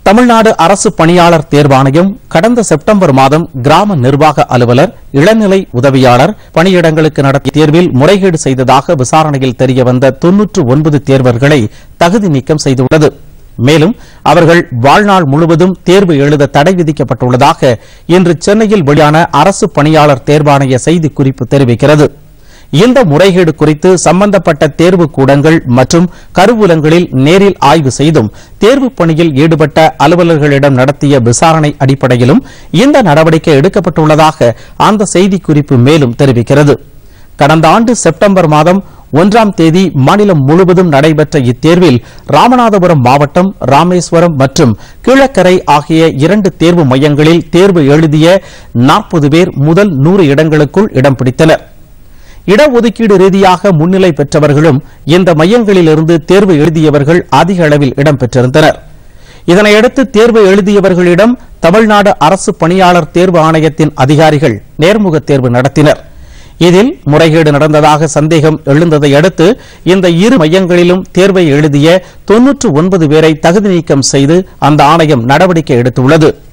தமிழ்நாடு அரசு பணியாளர் தேர்வாணையம் கடந்த செப்டம்பர் மாதம் கிராம நிர்வாக அலுவலர் இளநிலை உதவியாளர் பணியிடங்களுக்கு நடத்திய தேர்வில் முறைகேடு செய்ததாக விசாரணையில் தெரியவந்த தொன்னூற்று ஒன்பது தேர்வர்களை தகுதி நீக்கம் செய்துள்ளது மேலும் அவர்கள் வாழ்நாள் முழுவதும் தேர்வு எழுத தடை விதிக்கப்பட்டுள்ளதாக இன்று சென்னையில் வெளியான அரசு பணியாளர் தேர்வாணைய செய்திக்குறிப்பு தெரிவிக்கிறது இந்த முறைகேடு குறித்து சம்பந்தப்பட்ட தேர்வு கூடங்கள் மற்றும் கருவூலங்களில் நேரில் ஆய்வு செய்தும் தேர்வு பணியில் ஈடுபட்ட அலுவலர்களிடம் நடத்திய விசாரணை அடிப்படையிலும் இந்த நடவடிக்கை எடுக்கப்பட்டுள்ளதாக அந்த செய்திக்குறிப்பு மேலும் தெரிவிக்கிறது கடந்த ஆண்டு செப்டம்பர் மாதம் ஒன்றாம் தேதி மாநிலம் முழுவதும் நடைபெற்ற இத்தேர்வில் ராமநாதபுரம் மாவட்டம் ராமேஸ்வரம் மற்றும் கீழக்கரை ஆகிய இரண்டு தேர்வு மையங்களில் தேர்வு எழுதிய நாற்பது பேர் முதல் நூறு இடங்களுக்குள் இடம் பிடித்தனர் இடஒதுக்கீடு ரீதியாக முன்னிலை பெற்றவர்களும் இந்த மையங்களிலிருந்து தேர்வு எழுதியவர்கள் அதிக அளவில் இடம்பெற்றிருந்தனர் இதனையடுத்து தேர்வு எழுதியவர்களிடம் தமிழ்நாடு அரசு பணியாளர் தேர்வு ஆணையத்தின் அதிகாரிகள் நேர்முக தேர்வு நடத்தினர் இதில் முறைகேடு நடந்ததாக சந்தேகம் எழுந்ததை அடுத்து இந்த இரு மையங்களிலும் தேர்வை எழுதிய தொன்னூற்று ஒன்பது பேரை தகுதி நீக்கம் செய்து அந்த ஆணையம் நடவடிக்கை எடுத்துள்ளது